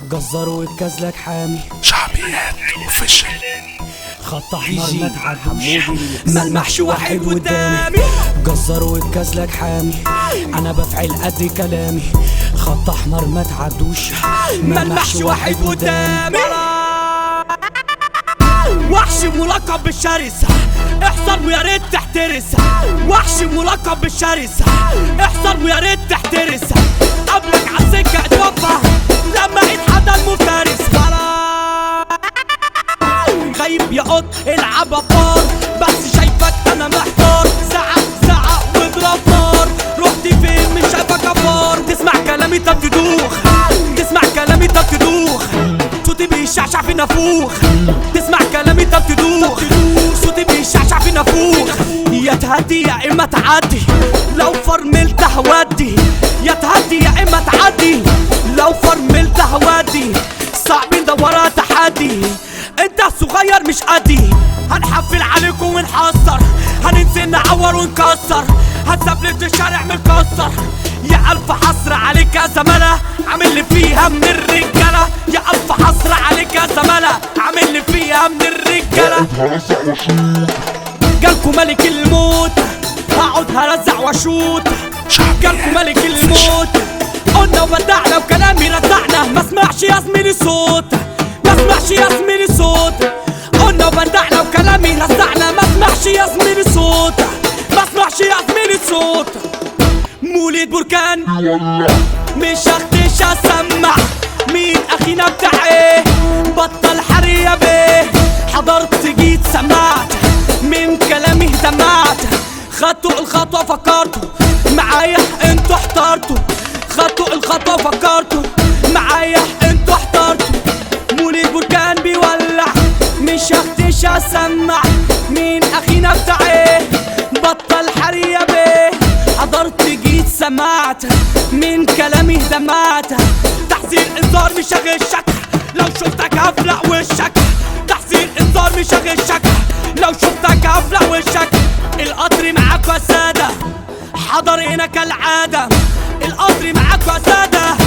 جزار والكازلك حامي شعبيات اوفيشال خط احمر ما تعدوش ملمحش واحد قدامي جزار والكازلك حامي انا بفعل قد كلامي خط احمر ما تعدوش ملمحش واحد قدامي وحش ملقب بالشرس احذر ويا ريت تحترس وحش ملقب بالشرس احذر ويا ريت تحترس قبلك عالسكة اتوفى لما ايد حدا المفترس خلاص غايب يا قط العب بار بس شايفك انا محتار زعق زعق واضرب نار رحت فين مش شايفك ابار تسمع كلامي طب تدوخ تسمع كلامي طب تدوخ صوتي بيشعشع في نافوخ تسمع كلامي طب تدوخ صوتي بيشعشع في نافوخ يا تهدي يا اما تعدي لو فرملت هودي يا تهدي يا اما تعدي لو فرملت هودي صعب ندورها تحدي انت صغير مش قدي هنحفل عليكم ونحصر هننزل نعور ونكسر هنسفلت الشارع مكسر يا ألف حصر عليك يا زمالة عامل لي فيها من الرجالة يا ألف حصر عليك يا زمالة عامل لي فيها من الرجالة جالكوا ملك الموت هقعد هرزع واشوت جالكوا ملك الموت قلنا وبدعنا وكلامي رزعنا ما اسمعش يا زميلي صوت ما اسمعش يا زميلي صوت قلنا وبدعنا وكلامي رزعنا ما اسمعش يا زميلي صوت ما اسمعش يا زميلي صوت مولد بركان مش هختش اسمع مين اخينا بتاع ايه بطل حري يا بيه حضرت جيت سمعت من كلامي اهتمعت خدتوا الخطوة فكرتوا معايا انتوا احترتوا خدتوا الخطوة فكرتوا معايا انتوا احترتوا مولد بركان بيولع مش هختش اسمع مين اخينا بتاع ايه بطل حري يا بيه حضرت جيت سمعت من كلامي دمعت تحذير انذار مش هغشك لو شفتك هفلق وشك تحذير انذار مش هغشك لو شفتك هفلق وشك القطر معاك يا سادة حضر هنا كالعادة القطر معاك يا سادة